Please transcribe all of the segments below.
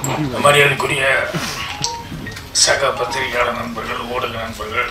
மரியாதைக்குரிய சக பத்திரிகையாளர் நண்பர்கள் ஊடக நண்பர்கள்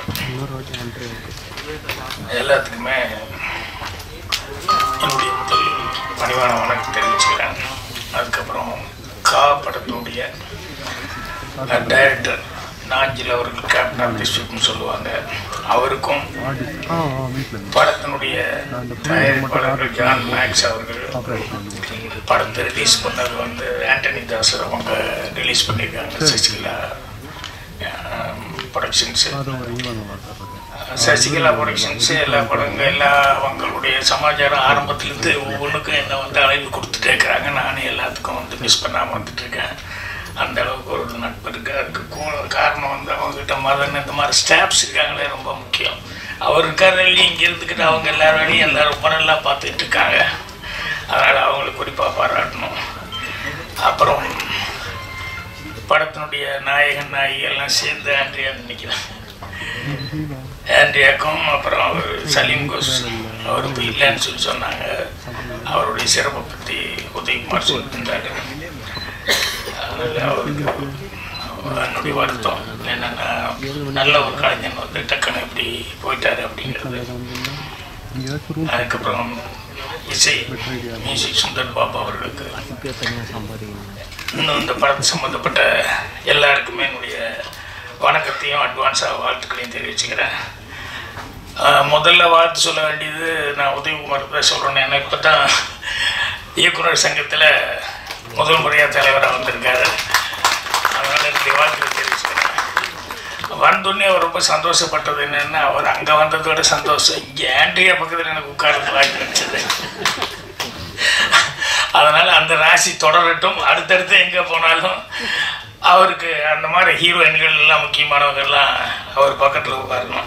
எல்லாத்துக்குமே என்னுடைய முதல் பணிவான வணக்கம் தெரிவிச்சுக்கிறேன் அதுக்கப்புறம் கா படத்தினுடைய டைரக்டர் நாஞ்சில் அவர்கள் கேப்டன் ஆஃப் டிஸ்ட்ரிக்ட்னு சொல்லுவாங்க அவருக்கும் படத்தினுடைய தயாரிப்பாளர்கள் ஜான் மேக்ஸ் அவர்கள் படத்தை ரிலீஸ் பண்ணது வந்து ஆண்டனி தாசர் அவங்க ரிலீஸ் பண்ணியிருக்காங்க சசிகலா ப்ரொடக்ஷன்ஸு சசிகலா ப்ரொடக்ஷன்ஸ் எல்லா படங்கள் எல்லா அவங்களுடைய சமாச்சாரம் ஆரம்பத்துலேருந்து ஒவ்வொன்றுக்கும் என்ன வந்து அழைப்பு கொடுத்துட்டே இருக்கிறாங்க நானே எல்லாத்துக்கும் வந்து மிஸ் பண்ணாமல் வந்துட்டு இருக்கேன் அந்த அளவுக்கு ஒரு நட்பு இருக்கு அதுக்கு கூ- காரணம் வந்து அவங்ககிட்ட மதன் இந்த மாதிரி ஸ்டாஃப்ஸ் இருக்காங்களே ரொம்ப முக்கியம் அவர் இருக்காரு இங்கே இருந்துக்கிட்டு அவங்க எல்லா வேலையும் எல்லாரும் ரொம்ப நல்லா பார்த்துட்டு இருக்காங்க அதனால் அவங்களுக்கு குறிப்பாக பாராட்டணும் அப்புறம் படத்தினுடைய நாயகன் நாயகி எல்லாம் சேர்ந்து ஆண்ட்ரியான்னு நினைக்கிறேன் ஆண்ட்ரியாக்கும் அப்புறம் அவர் சலீம் கோஸ் அவர் இப்போ இல்லைன்னு சொல்லி சொன்னாங்க அவருடைய சிறப்பை பற்றி உதயகுமார் சொல்லியிருந்தாரு அதனால் அவருக்கு என்னுடைய வருத்தம் என்னென்னா நல்ல ஒரு கலைஞன் வந்து டக்குன்னு இப்படி போயிட்டாரு அப்படிங்கிறது அதுக்கப்புறம் இசை மியூசிக் சுந்தர் பாபு அவர்களுக்கு இன்னும் இந்த படத்து சம்மந்தப்பட்ட எல்லாருக்குமே என்னுடைய வணக்கத்தையும் அட்வான்ஸாக வாழ்த்துக்களையும் தெரிவிச்சுக்கிறேன் ஆஹ் முதல்ல வாழ்த்து சொல்ல வேண்டியது நான் உதயகுமார் தான் சொல்கிறேன் ஏன்னா இப்போ தான் இயக்குனர் சங்கத்தில் முதல் முறையாக தலைவராக வந்திருக்காரு அதனால் என்னுடைய வாழ்த்துக்களை தெரிவிச்சுக்கிறேன் வந்தோடனே அவர் ரொம்ப சந்தோஷப்பட்டது என்னென்னா அவர் அங்கே வந்ததோட சந்தோஷம் இங்கே ஆண்ட்ரியா பக்கத்தில் எனக்கு உட்கார்றது வாய்ப்பு கிடைச்சது அதனால் அந்த ராசி தொடரட்டும் அடுத்தடுத்து எங்கே போனாலும் அவருக்கு அந்த மாதிரி ஹீரோயின்கள் எல்லாம் முக்கியமானவங்கெல்லாம் அவர் பக்கத்தில் உட்காரணும்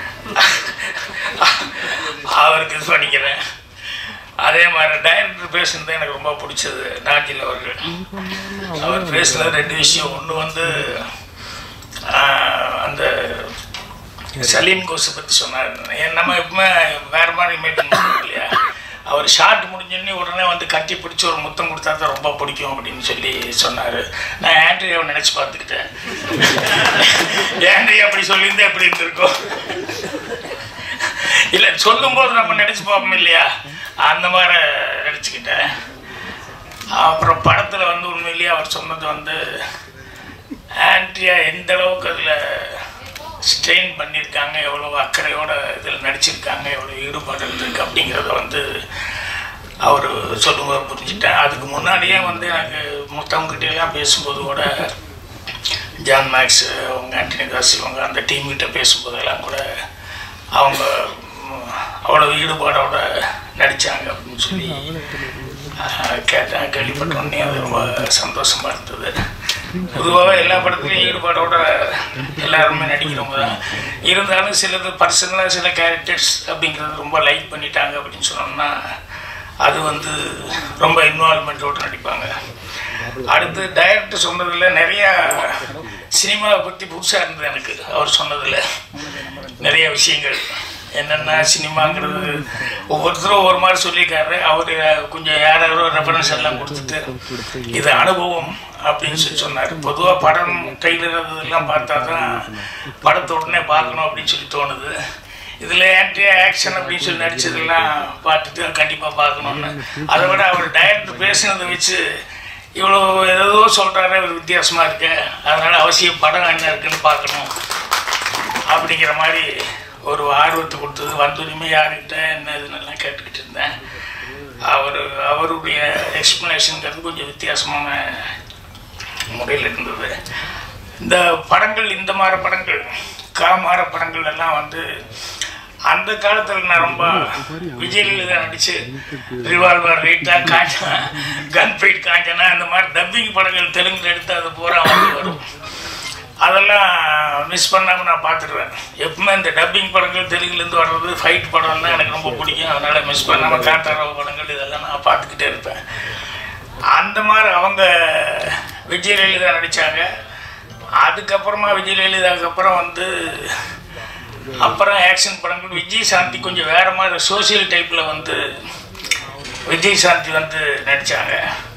அவருக்கு இது பண்ணிக்கிறேன் அதே மாதிரி டைரக்டர் பேசுனது எனக்கு ரொம்ப பிடிச்சது நாஞ்சில் அவர்கள் அவர் பேசுன ரெண்டு விஷயம் ஒன்று வந்து ஆஹ், அந்த சலீம் கோஸை பற்றி சொன்னார் ஏன் நம்ம எப்பவுமே வேறு மாதிரி இமேஜின் பண்ணுவோம் இல்லையா அவர் ஷார்ட் முடிஞ்சோடனே உடனே வந்து கட்டி பிடிச்சி ஒரு முத்தம் கொடுத்தா தான் ரொம்ப பிடிக்கும் அப்படின்னு சொல்லி சொன்னார் நான் ஆண்ட்ரியாவை நினச்சி பார்த்துக்கிட்டேன் ஆண்ட்ரியா அப்படி சொல்லியிருந்தா எப்படி இருந்திருக்கும் இல்லை சொல்லும்போது நம்ம நினச்சி பார்ப்போம் இல்லையா அந்த மாதிரி நினச்சிக்கிட்டேன் அப்புறம் படத்தில் வந்து உண்மையிலேயே அவர் சொன்னது வந்து ஆண்ட்ரியா எந்த அளவுக்கு அதில் ஸ்ட்ரெயின் பண்ணியிருக்காங்க எவ்வளோ அக்கறையோட இதில் நடிச்சிருக்காங்க எவ்வளோ ஈடுபாடு இருக்கு அப்படிங்கிறத வந்து அவர் சொல்லும்போது புரிஞ்சுட்டேன் அதுக்கு முன்னாடியே வந்து எனக்கு மற்றவங்ககிட்ட எல்லாம் பேசும்போது கூட ஜான் மேக்ஸ் அவங்க ஆண்டனி தாஸ் இவங்க அந்த டீம் கிட்ட பேசும்போதெல்லாம் கூட அவங்க ம், அவ்வளோ ஈடுபாடோட நடித்தாங்க அப்படின்னு சொல்லி ஆஹ், கேட்டேன் கேள்விப்பட்டோன்னே அது ரொம்ப சந்தோஷமாக இருந்தது பொதுவாகவே எல்லா படத்துலையும் ஈடுபாடோட எல்லாருமே நடிக்கிறவங்க தான் இருந்தாலும் சிலது பர்சனலாக சில கேரக்டர்ஸ் அப்படிங்கிறது ரொம்ப லைக் பண்ணிட்டாங்க அப்படின்னு சொன்னோம்னா அது வந்து ரொம்ப இன்வால்மெண்ட்டோடு நடிப்பாங்க அடுத்து டைரக்டர் சொன்னதில் நிறையா சினிமாவை பற்றி புதுசாக இருந்தது எனக்கு அவர் சொன்னதில் நிறைய விஷயங்கள் என்னென்ன சினிமாங்கிறது ஒவ்வொருத்தரும் ஒவ்வொரு மாதிரி சொல்லியிருக்காரு அவர் கொஞ்சம் யாரோ ரெஃபரன்ஸ் எல்லாம் கொடுத்துட்டு இது அனுபவம் அப்படின்னு சொல்லி சொன்னார் பொதுவாக படம் ட்ரெய்லர் இதெல்லாம் பார்த்தா தான் படத்தை உடனே பார்க்கணும் அப்படின்னு சொல்லி தோணுது இதில் ஆன்ட்ரியா ஆக்ஷன் அப்படின்னு சொல்லி நடிச்சதெல்லாம் பார்த்துட்டு கண்டிப்பாக பார்க்கணுன்னு அதை விட அவர் டைரக்டர் பேசுனதை வச்சு இவ்வளோ ஏதோ சொல்கிறாரு ஒரு வித்தியாசமாக இருக்கு அதனால் அவசியம் படம் என்ன இருக்குன்னு பார்க்கணும் அப்படிங்கிற மாதிரி ஒரு ஆர்வத்தை கொடுத்தது வந்துரிமை யாருக்கிட்ட என்ன இதுன்னெல்லாம் கேட்டுக்கிட்டு இருந்தேன் அவர் அவருடைய எக்ஸ்ப்ளனேஷனுங்கிறது கொஞ்சம் வித்தியாசமான முறையில் இருந்தது இந்த படங்கள் இந்த மாதிரி படங்கள் காமார படங்கள் எல்லாம் வந்து அந்த காலத்தில் நான் ரொம்ப விஜயில் தான் நடிச்சு ரிவால்வர் ரீட்டா காஞ்சனா கன் ஃபைட் காஞ்சனா அந்த மாதிரி டப்பிங் படங்கள் தெலுங்குல எடுத்து அது பூரா வந்து வரும் அதெல்லாம் மிஸ் பண்ணாமல் நான் பார்த்துருவேன் எப்பவுமே இந்த டப்பிங் படங்கள் தெலுங்குலேருந்து வர்றது ஃபைட் படம்லாம் எனக்கு ரொம்ப பிடிக்கும் அதனால் மிஸ் பண்ணாமல் காத்தாரவ படங்கள் இதெல்லாம் நான் பார்த்துக்கிட்டே இருப்பேன் அந்த மாதிரி அவங்க விஜய் லலிதா நடித்தாங்க அதுக்கப்புறமா விஜய் லலிதாவுக்கு அப்புறம் வந்து அப்புறம் ஆக்ஷன் படங்கள் விஜய் சாந்தி கொஞ்சம் வேறு மாதிரி சோசியல் டைப்பில் வந்து விஜய் சாந்தி வந்து நடித்தாங்க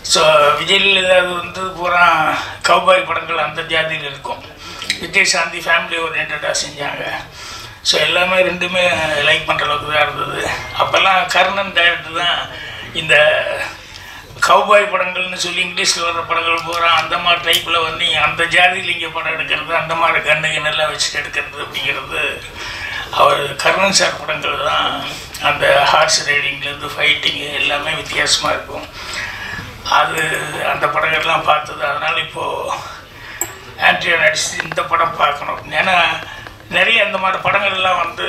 ஸோ விஜயில் ஏதாவது வந்து பூரா கௌபாய் படங்கள் அந்த ஜாதியில் இருக்கும் விஜய் சாந்தி ஃபேமிலி ஓரியன்டாக செஞ்சாங்க ஸோ எல்லாமே ரெண்டுமே லைக் பண்ணுற அளவுக்கு தான் இருந்தது அப்போல்லாம் கர்ணன் டைரக்டர் தான் இந்த கௌபாய் படங்கள்னு சொல்லி இங்கிலீஷில் வர்ற படங்கள் பூரா அந்த மாதிரி டைப்பில் வந்து அந்த ஜாதியில் இங்கே படம் எடுக்கிறது அந்த மாதிரி கண்ணு கண்ணெல்லாம் வச்சுட்டு எடுக்கிறது அப்படிங்கிறது அவர் கர்ணன் சார் படங்கள் தான் அந்த ஹார்ஸ் ரைடிங்லேருந்து ஃபைட்டிங்கு எல்லாமே வித்தியாசமாக இருக்கும் அது அந்த படங்கள்லாம் பார்த்தது அதனால் இப்போது ஆண்ட்ரியா நடிச்சு இந்த படம் பார்க்கணும் ஏன்னா நிறைய இந்த மாதிரி படங்கள்லாம் வந்து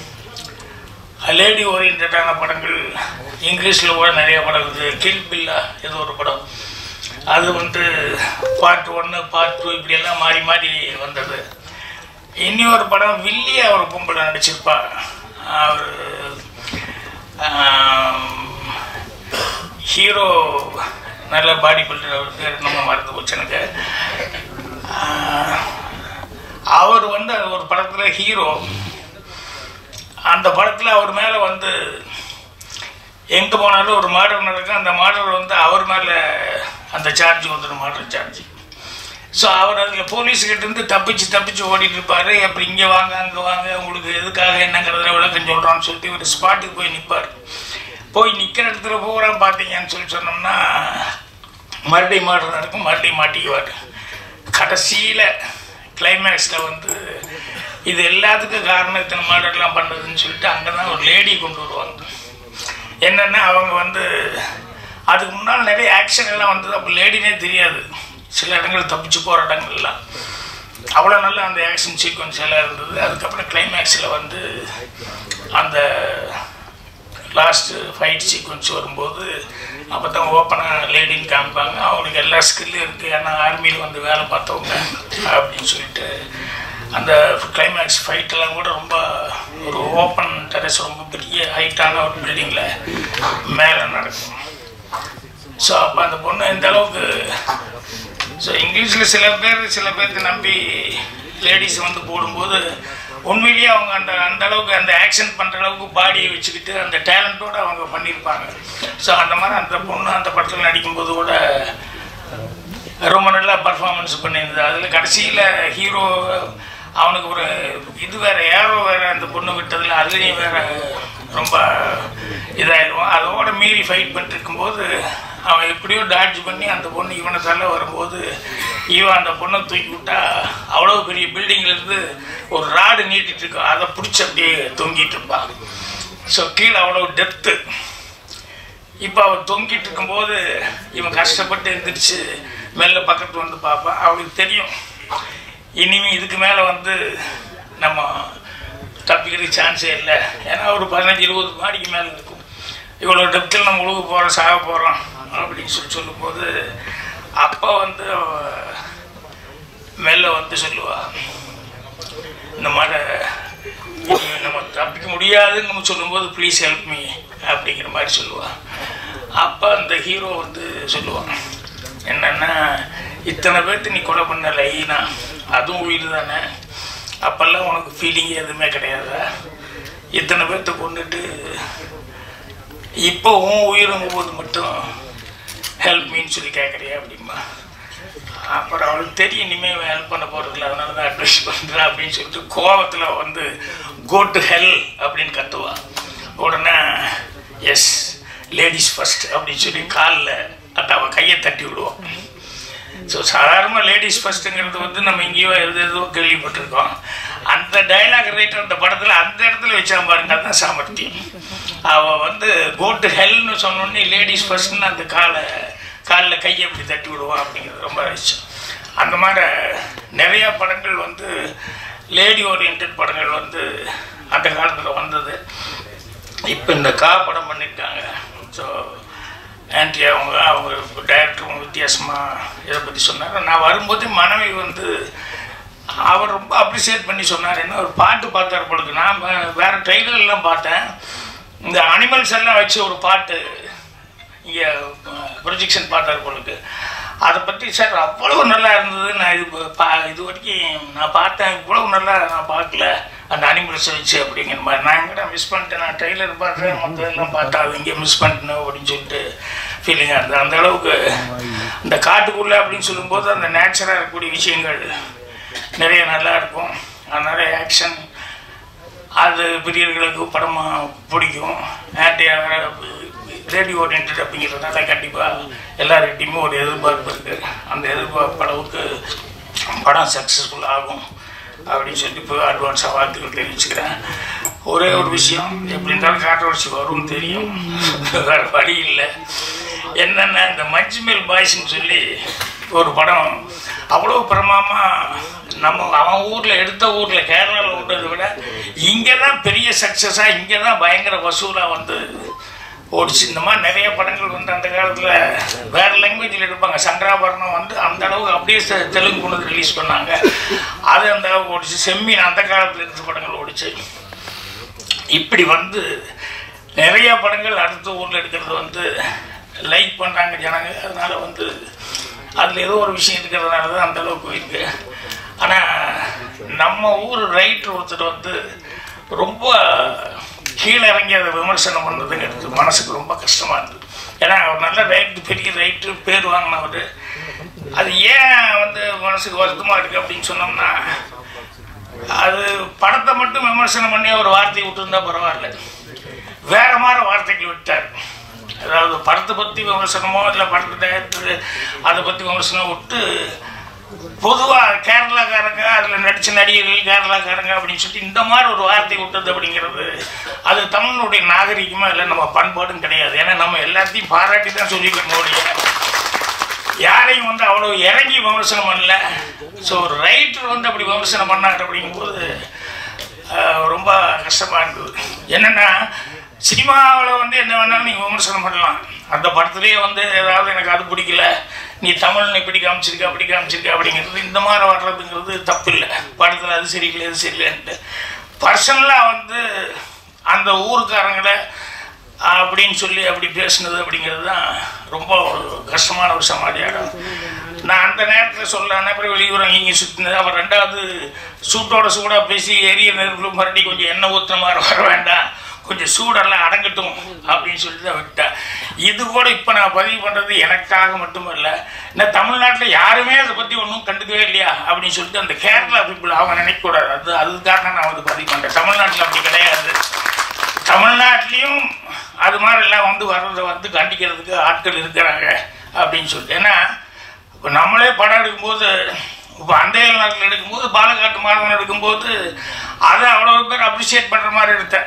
லேடி ஓரியன்டான படங்கள் இங்கிலீஷில் கூட நிறைய படம் இருக்குது கில் பில்லா ஏதோ ஒரு படம் அது வந்து பார்ட் ஒன்று பார்ட் டூ இப்படியெல்லாம் மாறி மாறி வந்தது இனி ஒரு படம் வில்லியா ஒரு பொம்பளை நடிச்சிருப்பா அவர் ஹீரோ நல்ல பாடி பில்டர் அவர் பேர் நம்ம மறந்து போச்சு எனக்கு ஆஹ், அவர் வந்து அது ஒரு படத்தில் ஹீரோ அந்த படத்தில் அவர் மேலே வந்து எங்கே போனாலும் ஒரு மாடல் நடக்கும் அந்த மாடல் வந்து அவர் மேலே அந்த சார்ஜ் வந்துடும் மாடல் சார்ஜ் ஸோ அவர் அதில் போலீஸ்கிட்ட இருந்து தப்பிச்சு தப்பிச்சு ஓடிட்டு இருப்பார் அப்புறம் இங்கே வாங்க அங்கே வாங்க உங்களுக்கு எதுக்காக என்னங்கிறதுல விளக்கம் சொல்கிறான்னு சொல்லிட்டு இவர் ஸ்பாட்டுக்கு போய் நிற்பார் போய் நிற்கிற இடத்துல பூரா பார்த்தீங்கன்னு சொல்லி சொன்னோம்னா மறுபடியும் மாடல் நடக்கும் மறுபடியும் மாட்டிக்குவார் கடைசியில் கிளைமேக்ஸில் வந்து இது எல்லாத்துக்கும் காரணம் இத்தனை மாடல்லாம் பண்ணுறதுன்னு சொல்லிட்டு அங்கே தான் ஒரு லேடி கொண்டு வருவாங்க என்னென்னா அவங்க வந்து அதுக்கு முன்னால் நிறைய ஆக்ஷன் எல்லாம் வந்தது அப்போ லேடினே தெரியாது சில இடங்கள் தப்பிச்சு போகிற இடங்கள்லாம் அவ்வளோ நல்ல அந்த ஆக்ஷன் சீக்வன்ஸ் எல்லாம் இருந்தது அதுக்கப்புறம் கிளைமேக்ஸில் வந்து அந்த லாஸ்ட்டு ஃபைட் சீக்வன்ஸ் வரும்போது அப்போ தான் ஓப்பனாக லேடின்னு காமிப்பாங்க அவங்களுக்கு எல்லா ஸ்கில்லும் இருக்குது ஏன்னா ஆர்மியில் வந்து வேலை பார்த்தவங்க அப்படின்னு சொல்லிட்டு அந்த கிளைமேக்ஸ் ஃபைட்டெல்லாம் கூட ரொம்ப ஒரு ஓப்பன் டெரஸ் ரொம்ப பெரிய ஹைட்டான ஒரு பில்டிங்கில் மேலே நடக்கும் ஸோ அப்போ அந்த பொண்ணு எந்த அளவுக்கு ஸோ இங்கிலீஷில் சில பேர் சில பேருக்கு நம்பி லேடிஸ் வந்து போடும்போது உண்மையிலேயே அவங்க அந்த அந்த அளவுக்கு அந்த ஆக்ஷன் பண்ணுற அளவுக்கு பாடியை வச்சுக்கிட்டு அந்த டேலண்ட்டோடு அவங்க பண்ணியிருப்பாங்க ஸோ அந்த மாதிரி அந்த பொண்ணு அந்த படத்தில் நடிக்கும்போது கூட ரொம்ப நல்லா பர்ஃபார்மன்ஸ் பண்ணியிருந்தது அதில் கடைசியில் ஹீரோ அவனுக்கு ஒரு இது வேற ஏரோ வேற அந்த பொண்ணு விட்டதில் அதுலேயும் வேற ரொம்ப இதாயிடுவான் அதோட மீறி ஃபைட் பண்ணிட்டு இருக்கும்போது அவன் எப்படியோ டாட்ஜ் பண்ணி அந்த பொண்ணு இவனை தள்ள வரும்போது இவன் அந்த பொண்ணை தூக்கி விட்டா அவ்வளோ பெரிய பில்டிங்ல இருந்து ஒரு ராடு நீட்டிட்டு இருக்கும் அதை பிடிச்சி அப்படியே தொங்கிட்டு இருப்பான் ஸோ கீழே அவ்வளோ டெப்த்து இப்போ அவன் தொங்கிட்டு இருக்கும்போது இவன் கஷ்டப்பட்டு எந்திரிச்சு மெல்ல பக்கத்தில் வந்து பார்ப்பான் அவளுக்கு தெரியும் இனிமே இதுக்கு மேலே வந்து நம்ம தப்பிக்கிறதுக்கு சான்ஸே இல்லை ஏன்னா ஒரு பதினஞ்சு இருபது மாடிக்கு மேலே இருக்கும் இவ்வளோ டெப்த்தில் நம்ம உழுக போகிறோம் சாக போகிறோம் அப்படின்னு சொல்லி சொல்லும்போது அப்போ வந்து அவ மெல்ல வந்து சொல்லுவா இந்த மாதிரி இனி நம்ம தப்பிக்க முடியாதுன்னு சொல்லும்போது ப்ளீஸ் ஹெல்ப் மீ அப்படிங்கிற மாதிரி சொல்லுவாள் அப்போ அந்த ஹீரோ வந்து சொல்லுவான் என்னென்னா இத்தனை பேர்த்து நீ கொலை பண்ண லைனா அதுவும் உயிர் தானே அப்போல்லாம் உனக்கு ஃபீலிங் எதுவுமே கிடையாதா இத்தனை பேர்த்த கொண்டுட்டு இப்போ உன் உயிரும் போது மட்டும் ஹெல்ப் மீன்னு சொல்லி கேட்குறியா அப்படிம்பா அப்புறம் அவளுக்கு தெரியும் இனிமேல் ஹெல்ப் பண்ண போகிறதில்ல அதனால தான் அட்வைஸ் பண்ணுறேன் அப்படின்னு சொல்லிட்டு கோவத்தில் வந்து கோ டு ஹெல் அப்படின்னு கத்துவா உடனே எஸ் லேடிஸ் ஃபர்ஸ்ட் அப்படின்னு சொல்லி காலில் அந்த அவள் கையை தட்டி விடுவோம் ஸோ சாதாரணமாக லேடிஸ் ஃபர்ஸ்ட்டுங்கிறது வந்து நம்ம எங்கேயோ எது எதோ கேள்விப்பட்டிருக்கோம் அந்த டைலாக் ரைட்டர் அந்த படத்தில் அந்த இடத்துல வச்சா பாருங்க அதுதான் சாமர்த்தியம் அவள் வந்து கோ டு ஹெல்னு சொன்னோடனே லேடிஸ் ஃபர்ஸ்ட்னு அந்த காலை காலில் கையை அப்படி தட்டி விடுவான் அப்படிங்கிறது ரொம்ப விஷயம் அந்த மாதிரி நிறையா படங்கள் வந்து லேடி ஓரியன்ட் படங்கள் வந்து அந்த காலத்தில் வந்தது இப்போ இந்த கா படம் பண்ணியிருக்காங்க ஸோ ஆன்டி அவங்க அவங்க டைரக்டரும் வித்தியாசமாக இதை பற்றி சொன்னார் நான் வரும்போது மனைவி வந்து அவர் ரொம்ப அப்ரிசியேட் பண்ணி சொன்னார் என்ன ஒரு பாட்டு பார்த்தார் பொழுது நான் வே- வேற ட்ரெய்லர்லாம் பார்த்தேன் இந்த அனிமல்ஸ் எல்லாம் வச்சு ஒரு பாட்டு இங்கே ப்ரொஜெக்ஷன் பார்த்தார் பொழுது அதை பற்றி சார் அவ்வளவு நல்லா இருந்தது நான் இது பா இது வரைக்கும் நான் பார்த்தேன் இவ்வளவு நல்லா நான் பார்க்கல அந்த அனிமல்ஸை வச்சு அப்படிங்கிற மாதிரி நான் எங்கடா மிஸ் பண்ணிட்டேன் நான் ட்ரெய்லர் பார்த்தேன் மற்றதெல்லாம் பார்த்தா அது இங்கே மிஸ் பண்ணிட்டேன் அப்படின்னு சொல்லிட்டு ஃபீலிங்காக இருந்தது அந்த அளவுக்கு இந்த காட்டுக்குள்ளே அப்படின்னு சொல்லும்போது அந்த நேச்சராக இருக்கக்கூடிய விஷயங்கள் நிறைய நல்லா இருக்கும் அதனால் ஆக்ஷன் அது பிரியர்களுக்கு படமாக பிடிக்கும் ஆன்டியாக ரேடியோ ஓரியன்ட் அப்படிங்கிறதுனால கண்டிப்பாக எல்லார்கிட்டையுமே ஒரு எதிர்பார்ப்பு இருக்குது அந்த எதிர்பார்ப்பு அளவுக்கு படம் சக்ஸஸ்ஃபுல் ஆகும் அப்படின்னு சொல்லிட்டு இப்போ அட்வான்ஸாக வாழ்த்துக்கள் தெரிவிச்சுக்கிறேன் ஒரே ஒரு விஷயம் எப்படி இருந்தாலும் கான்ட்ரவர்சி வரும்னு தெரியும் வேறு வழி இல்லை என்னென்ன இந்த மஞ்சுமேல் பாய்ஸ்ன்னு சொல்லி ஒரு படம் அவ்வளோ பிரமாமாக நம்ம அவன் ஊரில் எடுத்த ஊரில் கேரளாவில் விட்டதை விட இங்கே தான் பெரிய சக்ஸஸாக இங்கே தான் பயங்கர வசூலாக வந்து ஓடிச்சு இந்த மாதிரி நிறைய படங்கள் வந்து அந்த காலத்தில் வேறு லாங்குவேஜில் எடுப்பாங்க சங்கராபரணம் வந்து அந்த அளவுக்கு அப்படியே தெ- தெலுங்கு கொண்டு வந்து ரிலீஸ் பண்ணாங்க அது அந்த அளவுக்கு ஓடிச்சு செம்மீன் அந்த காலத்தில் எடுத்த படங்கள் ஓடிச்சு இப்படி வந்து நிறைய படங்கள் அடுத்த ஊரில் எடுக்கிறது வந்து லைக் பண்ணுறாங்க ஜனங்க அதனால வந்து அதில் ஏதோ ஒரு விஷயம் இருக்கிறதுனால தான் அந்த அளவுக்கு போயிருக்கு ஆனால் நம்ம ஊர் ரைட்டர் ஒருத்தர் வந்து ரொம்ப கீழே இறங்கி அதை விமர்சனம் பண்ணுறதுங்கிறது மனசுக்கு ரொம்ப கஷ்டமாக இருந்தது ஏன்னா அவர் நல்ல ரைட்டு பெரிய ரைட்டு பேர் வாங்கினவர் அது ஏன் வந்து மனசுக்கு வருத்தமாக இருக்குது அப்படின்னு சொன்னோம்னா அது படத்தை மட்டும் விமர்சனம் பண்ணி ஒரு வார்த்தையை விட்டுருந்தா பரவாயில்ல வேற மாதிரி வார்த்தைகள் விட்டார் அதாவது படத்தை பற்றி விமர்சனமோ இல்லை படத்தை டேரக்டர் அதை பற்றி விமர்சனம் விட்டு பொதுவாக கேரளாக்காரங்க அதில் நடித்த நடிகர்கள் கேரளாக்காரங்க அப்படின்னு சொல்லிட்டு இந்த மாதிரி ஒரு வார்த்தை விட்டது அப்படிங்கிறது அது தமிழனுடைய நாகரிகமாக இல்லை நம்ம பண்பாடும் கிடையாது ஏன்னா நம்ம எல்லாத்தையும் பாராட்டி தான் சொல்லிக்கணும் முடியும் யாரையும் வந்து அவ்வளோ இறங்கி விமர்சனம் பண்ணல ஸோ ஒரு ரைட்டர் வந்து அப்படி விமர்சனம் பண்ணார் அப்படிங்கும்போது ஆஹ், ரொம்ப கஷ்டமாக இருந்தது என்னென்னா சினிமாவில் வந்து என்ன வேணாலும் நீங்கள் விமர்சனம் பண்ணலாம் அந்த படத்துலேயே வந்து ஏதாவது எனக்கு அது பிடிக்கல நீ தமிழ் இப்படி காமிச்சிருக்க அப்படி காமிச்சிருக்க அப்படிங்கிறது இந்த மாதிரி வர்றதுங்கிறது தப்பு இல்லை படத்தில் அது சரியில்லை இது சரியில்லைன்ட்டு பர்சனலாக வந்து அந்த ஊருக்காரங்களை அப்படின்னு சொல்லி அப்படி பேசுனது அப்படிங்கிறது தான் ரொம்ப ஒரு கஷ்டமான ஒரு சமாளியாடம் நான் அந்த நேரத்தில் சொல்லலான்னு அப்புறம் வெளியூரம் இங்கே சுற்றினது அப்புறம் ரெண்டாவது சூட்டோட சூடாக பேசி எரிய நெருப்பில் மறுபடி கொஞ்சம் எண்ணெய் ஊற்றுற மாதிரி வர வேண்டாம் கொஞ்சம் சூடெல்லாம் அடங்கட்டும் அப்படின்னு சொல்லிட்டு தான் விட்டேன் இது கூட இப்போ நான் பதிவு பண்ணுறது எனக்காக மட்டுமல்ல நான் தமிழ்நாட்டில் யாருமே அதை பற்றி ஒன்றும் கண்டுக்கவே இல்லையா அப்படின்னு சொல்லிட்டு அந்த கேரளா பீப்புள் அவங்க நினைக்கக்கூடாது அது அதுக்காக நான் வந்து பதிவு பண்ணுறேன் தமிழ்நாட்டில் அப்படி கிடையாது தமிழ்நாட்டிலையும் அது மாதிரி எல்லாம் வந்து வர்றதை வந்து கண்டிக்கிறதுக்கு ஆட்கள் இருக்கிறாங்க அப்படின்னு சொல்லிட்டு ஏன்னா இப்போ நம்மளே படம் எடுக்கும்போது இப்போ அந்த நாட்டில் எடுக்கும்போது பாலக்காட்டு மாதவன் எடுக்கும்போது அதை அவ்வளோ பேர் அப்ரிஷியேட் பண்ணுற மாதிரி எடுத்தேன்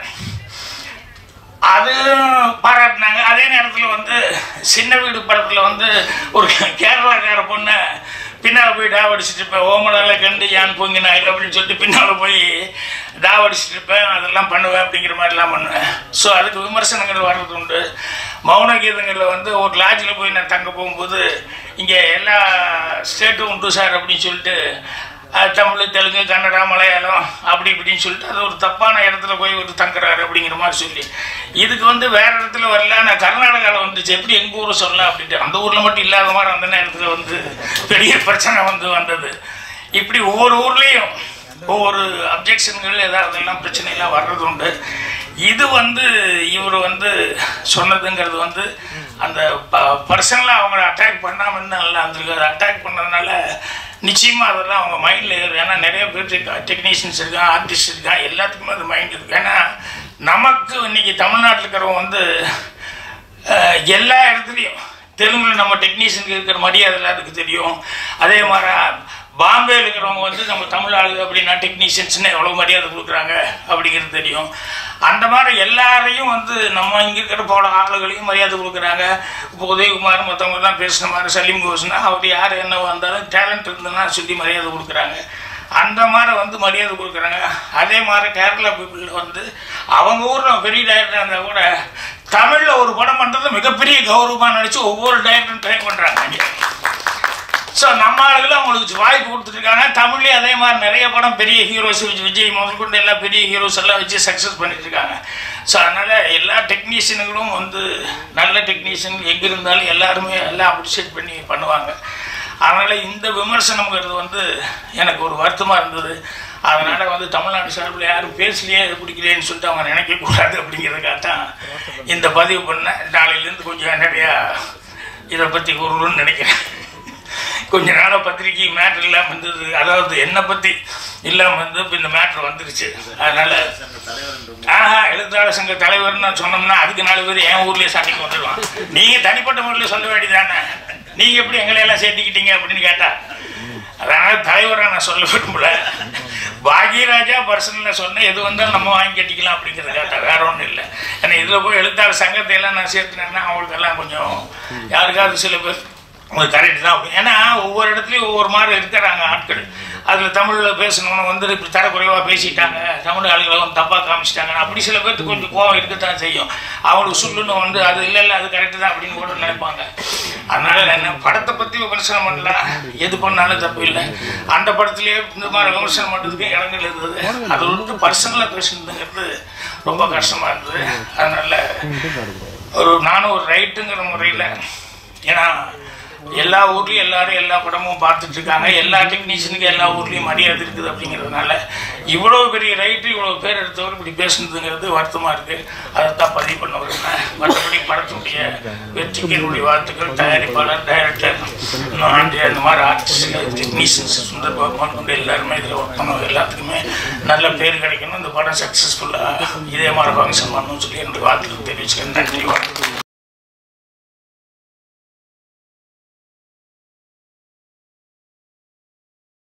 அது பாராட்டினாங்க அதே நேரத்தில் வந்து சின்ன வீடு படத்தில் வந்து ஒரு கேரளாக்கார பொண்ணை பின்னால் போய் டாவடிச்சிட்டு இருப்பேன் ஓமலால் கண்டு யான் பொங்கினாயில் அப்படின்னு சொல்லிட்டு பின்னால் போய் டாவடிச்சிட்டு இருப்பேன் அதெல்லாம் பண்ணுவேன் அப்படிங்கிற மாதிரிலாம் பண்ணுவேன் ஸோ அதுக்கு விமர்சனங்கள் வர்றது உண்டு மௌன கீதங்களில் வந்து ஒரு லாட்ஜில் போய் நான் தங்க போகும்போது இங்கே எல்லா ஸ்டேட்டும் உண்டு சார் அப்படின்னு சொல்லிட்டு அது தமிழ் தெலுங்கு கன்னடா மலையாளம் அப்படி இப்படின்னு சொல்லிட்டு அது ஒரு தப்பான இடத்துல போய் ஒரு தங்குறாரு அப்படிங்கிற மாதிரி சொல்லி இதுக்கு வந்து வேற இடத்துல வரல நான் கர்நாடகாவில் வந்துச்சு எப்படி எங்கள் ஊரை சொல்லலாம் அப்படின்ட்டு அந்த ஊரில் மட்டும் இல்லாத மாதிரி அந்த நேரத்தில் வந்து பெரிய பிரச்சனை வந்து வந்தது இப்படி ஒவ்வொரு ஊர்லேயும் ஒவ்வொரு அப்ஜெக்ஷன்கள் ஏதாவது எல்லாம் பிரச்சனைலாம் வர்றது உண்டு இது வந்து இவர் வந்து சொன்னதுங்கிறது வந்து அந்த ப பர்சனலாக அவங்கள அட்டாக் பண்ணாமல் இருந்தால் நல்லா இருந்திருக்கு அட்டாக் பண்ணதுனால நிச்சயமாக அதெல்லாம் அவங்க மைண்டில் ஏறும் ஏன்னா நிறைய பேர் இருக்கா டெக்னீஷியன்ஸ் இருக்கான் ஆர்டிஸ்ட் இருக்கான் எல்லாத்துக்குமே அது மைண்ட் இருக்கு ஏன்னா நமக்கு இன்னைக்கு தமிழ்நாட்டில் இருக்கிறவங்க வந்து அஹ், எல்லா இடத்துலையும் தெலுங்குல நம்ம டெக்னீஷியனுக்கு இருக்கிற மரியாதை எல்லாத்துக்கும் தெரியும் அதே மாதிரி பாம்பேல இருக்கிறவங்க வந்து நம்ம தமிழ் ஆளுங்க அப்படின்னா டெக்னீஷியன்ஸ்னு எவ்வளோ மரியாதை கொடுக்குறாங்க அப்படிங்கிறது தெரியும் அந்த மாதிரி எல்லாரையும் வந்து நம்ம இங்கே இருக்கிற போல ஆளுகளையும் மரியாதை கொடுக்குறாங்க இப்போ உதயகுமார் மற்றவங்கலாம் பேசின மாதிரி சலீம் கோஸ்னா அவர் யார் என்ன வந்தாலும் டேலண்ட் இருந்ததுன்னா சொல்லி மரியாதை கொடுக்குறாங்க அந்த மாதிரி வந்து மரியாதை கொடுக்குறாங்க அதே மாதிரி கேரளா பீப்புள் வந்து அவங்க ஊரில் பெரிய டைரக்டர் இருந்தால் கூட தமிழில் ஒரு படம் பண்ணுறது மிகப்பெரிய கௌரவமாக நினச்சி ஒவ்வொரு டைரக்டரும் ட்ரை பண்ணுறாங்க இங்கே ஸோ நம்ம ஆளுகளும் அவங்களுக்கு வாய்ப்பு கொடுத்துருக்காங்க தமிழ்லேயே அதே மாதிரி நிறைய படம் பெரிய ஹீரோஸ் விஜய் முதல் கொண்டு எல்லா பெரிய ஹீரோஸ் எல்லாம் வச்சு சக்ஸஸ் பண்ணிட்டு இருக்காங்க ஸோ அதனால் எல்லா டெக்னீஷியனுங்களும் வந்து நல்ல டெக்னீஷியன் எங்கே இருந்தாலும் எல்லாருமே எல்லாம் அப்ரிஷியேட் பண்ணி பண்ணுவாங்க அதனால் இந்த விமர்சனங்கிறது வந்து எனக்கு ஒரு வருத்தமாக இருந்தது அதனால் வந்து தமிழ்நாடு சார்பில் யாரும் பேசலையே இது பிடிக்கலையேன்னு சொல்லிட்டு அவங்க நினைக்கக்கூடாது அப்படிங்கிறதுக்காக தான் இந்த பதிவு பண்ணேன் நாளையிலேருந்து கொஞ்சம் நிறையா இதை பற்றி கூறணும்னு நினைக்கிறேன் கொஞ்ச நாளாக பத்திரிக்கை மேட்ரு இல்லாமல் இருந்தது அதாவது என்னை பற்றி இல்லாமல் வந்து இப்போ இந்த மேட்ரு வந்துருச்சு அதனால் ஆஹா எழுத்தாளர் சங்க தலைவர்னு நான் சொன்னோம்னா அதுக்கு நாலு பேர் என் ஊர்லேயே சண்டைக்கு வந்துடுவான் நீங்கள் தனிப்பட்ட முறையில் சொல்ல வேண்டியதானே நீங்கள் எப்படி எங்களை எல்லாம் சேர்த்துக்கிட்டீங்க அப்படின்னு கேட்டா அதனால் தலைவராக நான் சொல்ல விரும்பல பாக்யராஜா பர்சனலில் சொன்னேன் எது வந்தாலும் நம்ம வாங்கி கட்டிக்கலாம் அப்படிங்கிறது கேட்டா வேற ஒன்றும் இல்லை ஏன்னா இதில் போய் எழுத்தாளர் சங்கத்தை எல்லாம் நான் சேர்த்துனேன்னா அவங்களுக்கெல்லாம் கொஞ்சம் யாருக்காவது சில பேர் உங்களுக்கு கரெக்ட் தான் அப்படி ஏன்னா ஒவ்வொரு இடத்துலையும் ஒவ்வொரு மாதிரி இருக்கிறாங்க ஆட்கள் அதில் தமிழில் பேசணும்னு வந்து இப்படி தரக்குறைவாக பேசிட்டாங்க தமிழ் ஆளுகளை வந்து தப்பாக காமிச்சிட்டாங்க அப்படி சில பேர்த்துக்கு கொஞ்சம் கோவம் இருக்கத்தான் செய்யும் அவங்களுக்கு சொல்லுன்னு வந்து அது இல்லை இல்லை அது கரெக்டு தான் அப்படின்னு கூட நினைப்பாங்க அதனால என்ன படத்தை பற்றி விமர்சனம் பண்ணலாம் எது பண்ணாலும் தப்பு இல்லை அந்த படத்துலேயே இந்த மாதிரி விமர்சனம் பண்ணுறதுக்கு இடங்கள் இருந்தது அது வந்து பர்சனலாக பேசுனதுங்கிறது ரொம்ப கஷ்டமாக இருந்தது அதனால் ஒரு நானும் ஒரு ரைட்டுங்கிற முறையில் ஏன்னா எல்லா ஊர்லேயும் எல்லாரும் எல்லா படமும் பார்த்துட்டு இருக்காங்க எல்லா டெக்னீஷியனுக்கும் எல்லா ஊர்லேயும் மரியாதை இருக்குது அப்படிங்கிறதுனால இவ்வளோ பெரிய ரைட்டு இவ்வளோ பேர் எடுத்தவர் இப்படி பேசுனதுங்கிறது வருத்தமாக இருக்குது அதைத்தான் பதிவு பண்ண விரும்புகிறேன் மற்றபடி படத்துடைய வெற்றிக்கு என்னுடைய வாழ்த்துக்கள் தயாரிப்பாளர் டைரக்டர் இன்னும் ஆண்டியா இந்த மாதிரி ஆர்டிஸ்ட் டெக்னீஷியன்ஸ் சுந்தர் பகவான் கொண்டு எல்லாருமே இதில் ஒர்க் பண்ணவங்க எல்லாத்துக்குமே நல்ல பேர் கிடைக்கணும் இந்த படம் சக்ஸஸ்ஃபுல்லாக இதே மாதிரி ஃபங்க்ஷன் பண்ணணும்னு சொல்லி என்னுடைய வாழ்த்துக்கள் தெரிவிச்சுக்கிறேன் நன்றி வணக்கம்